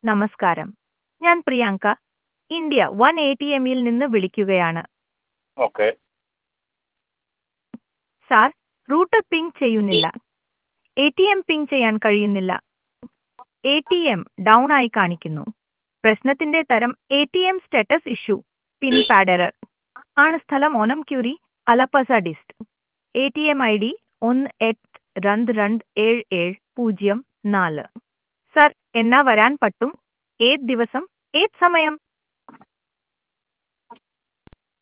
നമസ്കാരം ഞാൻ Priyanka India one A T എമ്മിൽ നിന്ന് വിളിക്കുകയാണ് ഓക്കെ സാർ റൂട്ട് പിങ് ചെയ്യുന്നില്ല എ ടി എം പിങ് ചെയ്യാൻ കഴിയുന്നില്ല എ ടി എം ഡൗൺ ആയി കാണിക്കുന്നു പ്രശ്നത്തിന്റെ തരം A T M status issue pin pad error ആണ് സ്ഥലം ഓണം ക്യൂരി അലപ്പസ dist A T M I D ഒന്ന് എട്ട് രണ്ട് രണ്ട് ഏഴ് ഏഴ് പൂജ്യം നാല് സർ എന്നാ വരാൻ പറ്റും ഏത് ദിവസം ഏത് സമയം